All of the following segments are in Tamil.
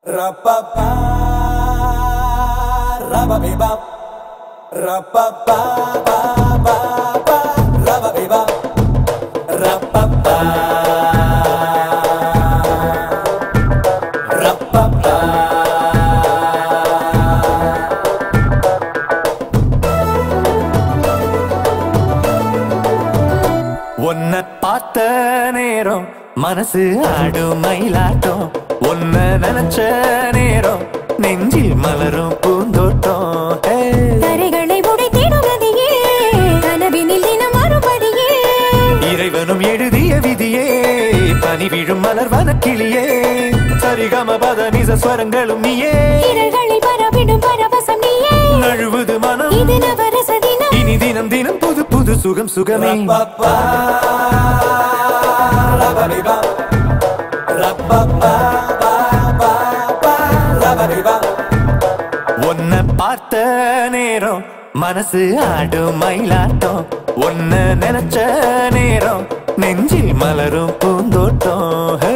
Ra-pa-pa, ra-ba-bi-bop. Ra-pa-pa, ba-ba-ba, ra-ba-bi-bop. Ra-pa-pa, ra-pa-pa. உன்னை பார்த்த நேரம் மனசு ஆடும் மயிலாட்டம் உன்னை நினைச்ச நேரம் நெஞ்சில் மலரும் பூந்தோட்டம் ஹே. கரைகளை உடைத்திடும் நதியே கனவினில் தினம் மறுபடியே இறைவனும் எழுதிய விதியே பனி விழும் மலர் வனக்கிளியே சரிகம பத நிச ஸ்வரங்களும் நீயே இதழ்களில் பரவிடும் பரவசம் நீயே நழுவுது மனம் இது நவரச தினம் இனி தினம் தினம் புது புது சுகம் சுகமே Ra-pa-pa, ra-ba-bi-bop. Ra-pa-pa, ba-ba-ba, ra-ba-bi-bop. உன்னை பார்த்த நேரம் மனசு ஆடும் மயிலாட்டம் உன்னை நினைச்ச நேரம் நெஞ்சில் மலரும் பூந்தோட்டம் ஹே.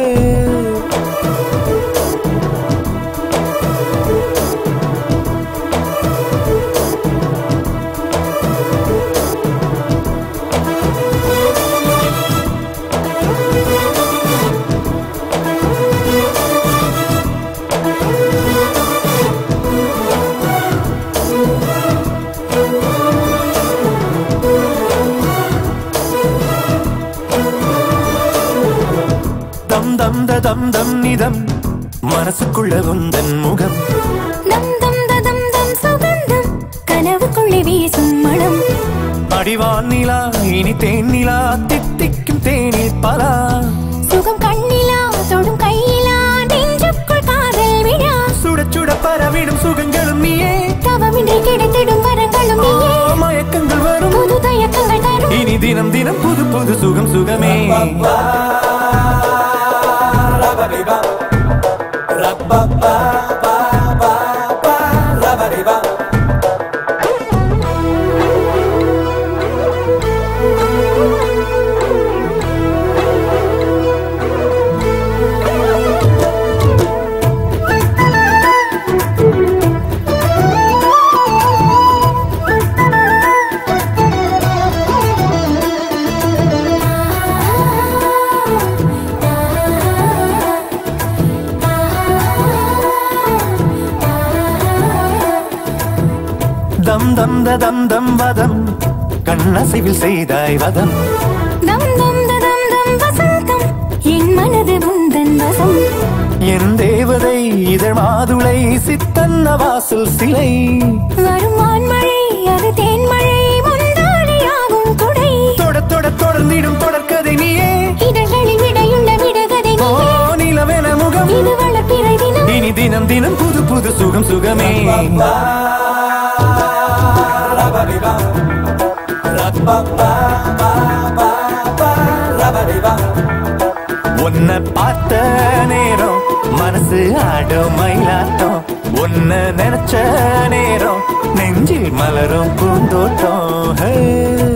தம் தம் த தம் தம் நிதம் மனசுக்குள்ள உந்தன் முகம் தம் தம் ததம் தம் சுகந்தம் கனவுக்குள்ளே வீசும் மனம் அடிவான் நிலா இனி தேன் நிலா தித்திக்கும் தேனில் பலா சுகம் கண்ணிலா தொடும் கையிலா நெஞ்சுக்குள் காதல் விழா சுட சுட பரவிடும் சுகங்களும் நீயே தவமின்றி கிடைத்திடும் வரங்களும் நீயே மயக்கங்கள் வரும் புது தயக்கங்கள் தரும் இனி தினம் தினம் புது புது சுகம் சுகமே Ra-ba-bi-bop. Ra-pa-pa, ba-ba-ba, ra-ba-bi-bop. தம் தம் த தம் தம் வதம் கண்ணசைவில் செய்தாய் வதம் தம் தம் ததம் தம் வசந்தம் என் மனது உந்தன் வசம் என் தேவதை இதழ் மாதுளை சித்தன்ன வாசல் சிலை வரும் வான்மழை அது தேன்மழை முந்தாழியாகும் குடை தொட தொட தொடர்ந்திடும் தொடர்கதை நீயே இதழ்களில் விடையுள்ள விடுகதை ஓ நீயே நிலவென முகம் இது வளர்ப்பிறை தினம் இனி தினம் தினம் புது புது சுகம் சுகமே Ra-ba-bi-bop. Ra-pa-pa, ba-ba-ba, ra-ba-bi-bop. உன்னை பார்த்த நேரம் மனசு ஆடும் மயிலாட்டம் உன்னை நினைச்ச நேரம் நெஞ்சில் மலரும் பூந்தோட்டம் ஹே